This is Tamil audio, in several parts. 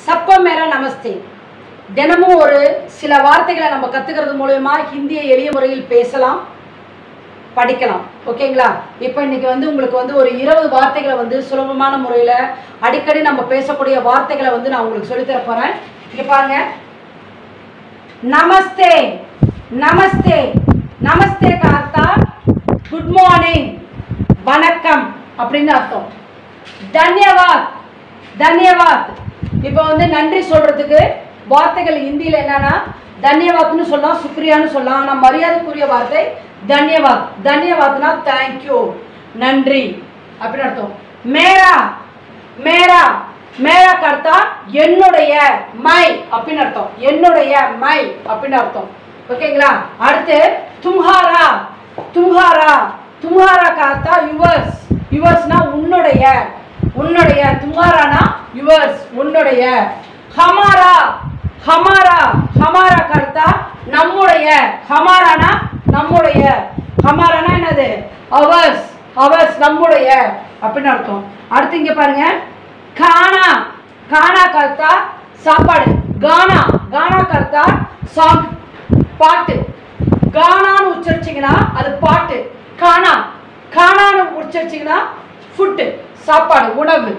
சப்கோ மேரா நமஸ்தே தினமும் ஒரு சில வார்த்தைகளை நம்ம கத்துக்கிறது மூலயமா ஹிந்தியை எளிய முறையில் பேசலாம் படிக்கலாம் ஓகேங்களா இப்போ இன்னைக்கு வந்து உங்களுக்கு வந்து ஒரு இருபது வார்த்தைகளை வந்து சுலபமான முறையில் அடிக்கடி நம்ம பேசக்கூடிய வார்த்தைகளை வந்து நான் உங்களுக்கு சொல்லித் தர போறேன் இங்க பாருங்க நமஸ்தே நமஸ்தே நமஸ்தே का அர்த்தா குட் மார்னிங் வணக்கம் அப்படின்னு அர்த்தம் தன்யவாத் தன்யவாத் இப்போ வந்து நன்றி சொல்றதுக்கு வார்த்தைகள் ஹிந்தியில் என்னன்னா தன்யவாத்னு சொல்லலாம் சுக்ரியான்னு சொல்லலாம் ஆனால் மரியாதைக்குரிய வார்த்தை தன்யவாத் தன்யவாத்னா தேங்க்யூ நன்றி அப்படின்னு அர்த்தம் மேரா மேரா மேரா கர்த்தா என்னுடைய மை அப்படின்னு அர்த்தம் என்னுடைய மை அப்படின்னு அர்த்தம் ஓகேங்களா அடுத்து தும்ஹாரா தும்ஹாரா தும்ஹாரா கர்த்தா யுவர்ஸ் யுவர்ஸ்னா உன்னுடைய உன்னுடைய தும்ஹாரானா யுவர்ஸ் உன்னுடைய ஹமாரா ஹமாரா ஹமாரா கர்த்தா நம்முடைய ஹமாரானா நம்முடைய ஹமாரானா என்னது அவர்ஸ் அவர்ஸ் நம்முடைய அப்படின்னு அர்த்தம் அடுத்து இங்க பாருங்க கானா கானா கர்த்தா சாப்பாடு கானா கானா கர்த்தா சாங் பாட்டு கானான்னு உச்சரிச்சிங்கன்னா அது பாட்டு கானா கானான்னு உச்சரிச்சிங்கன்னா ஃபுட்டு சாப்பாடு உணவு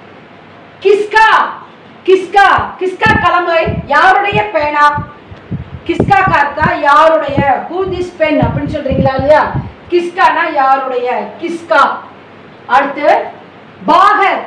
கிஸ்கா கிஸ்கா கிஸ்கா கலமை யாருடைய பேனா கிஸ்கா கர்த்தா யாருடைய ஹூ திஸ் பென் அப்படின்னு சொல்றீங்களா இல்லையா கிஸ்கானா யாருடைய கிஸ்கா அடுத்து பாகர்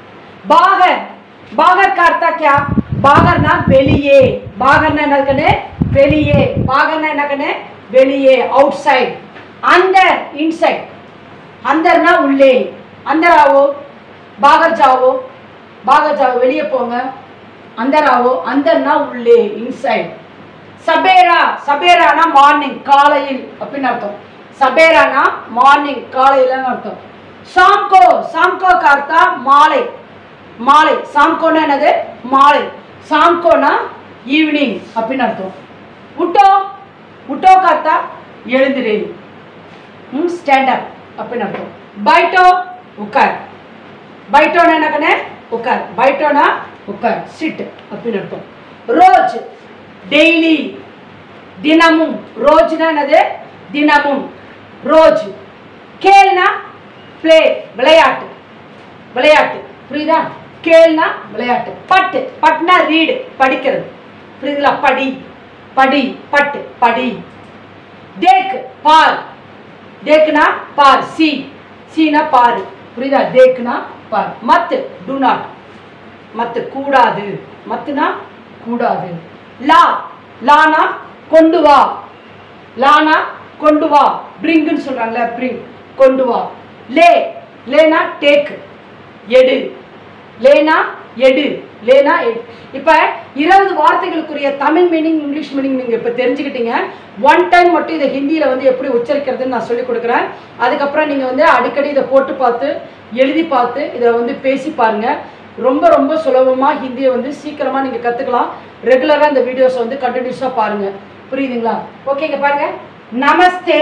பாகர் பாகர் கர்த்தா கியா பாகர்னா வெளியே பாகர்னா என்ன கண்ணு வெளியே பாகர்னா என்ன கண்ணு வெளியே அவுட் சைட் அந்தர் இன்சைட் அந்தர்னா உள்ளே அந்தர் ஆவோ பாகர் ஜாவோ பாகர் ஜாவோ வெளியே போங்க அந்தர் ஆவோ அந்தர்னா உள்ளே இன்சைட் சபேரா சபேரானா மார்னிங் காலையில் அப்படின்னு அர்த்தம் சபேரானா மார்னிங் காலையிலன்னு அர்த்தம் சாம்கோ சாம்கோ கார்த்தா மாலை மாலை சாம்கோனா என்னது மாலை சாம்கோனா ஈவினிங் அப்படின்னு அர்த்தம் உட்டோ உட்டோ கார்த்தா எழுந்திரு ம் ஸ்டாண்ட் அப் அப்படின்னு அர்த்தம் பைட்டோ உட்கார் பைட்டோனா என்ன கண்ணே உட்கார் பைட்டோனா உட்கார் சிட் அப்படின்னு அர்த்தம் ரோஜ் டெய்லி தினமும் ரோஜ்னா என்னது தினமும் ரோஜ் கேள்னா ப்ளே விளையாட்டு விளையாட்டு புரியுதா கேள்னா விளையாட்டு பட்டு பட்னா ரீடு படிக்கிறது புரியுதுங்களா படி படி பட்டு படி தேக் பார் தேக்குனா பார் சி சீனா பாரு புரியுதா தேக்குனா பார் மத்து டு நாட் மத்து கூடாது மத்துனா கூடாது லா லானா கொண்டு வா லானா கொண்டு வா பிரிங்குன்னு சொல்றாங்களே பிரிங் கொண்டு வா லே லேனா டேக் எடு லேனா எடு லேனா எடு இப்போ இருபது வார்த்தைகளுக்குரிய தமிழ் மீனிங் இங்கிலீஷ் மீனிங் நீங்கள் இப்போ தெரிஞ்சுக்கிட்டீங்க ஒன் டைம் மட்டும் இதை ஹிந்தியில் வந்து எப்படி உச்சரிக்கிறதுன்னு நான் சொல்லிக் கொடுக்குறேன் அதுக்கப்புறம் நீங்கள் வந்து அடிக்கடி இதை போட்டு பார்த்து எழுதி பார்த்து இதை வந்து பேசி பாருங்க ரொம்ப ரொம்ப சுலபமாக ஹிந்தியை வந்து சீக்கிரமாக நீங்கள் கற்றுக்கலாம் ரெகுலராக இந்த வீடியோஸை வந்து கண்டினியூஸாக பாருங்கள் புரியுதுங்களா ஓகேங்க பாருங்க நமஸ்தே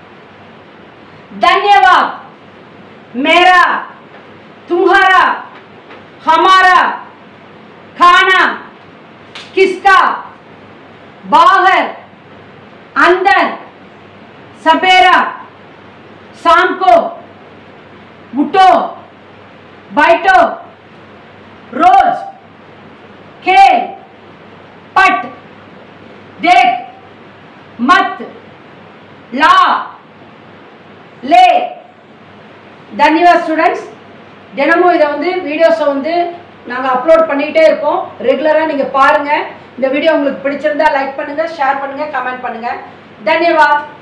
धन्यवाद मेरा तुम्हारा हमारा खाना किसका बाहर अंदर सपेरा शाम को उठो बैठो रोज खेल पट देख मत ला லே தன்யவாத் ஸ்டூடெண்ட்ஸ் தினமும் இதை வந்து வீடியோஸை வந்து நாங்கள் அப்லோட் பண்ணிக்கிட்டே இருக்கோம் ரெகுலராக நீங்கள் பாருங்கள் இந்த வீடியோ உங்களுக்கு பிடிச்சிருந்தா லைக் பண்ணுங்கள் ஷேர் பண்ணுங்கள் கமெண்ட் பண்ணுங்கள் தன்யவாத்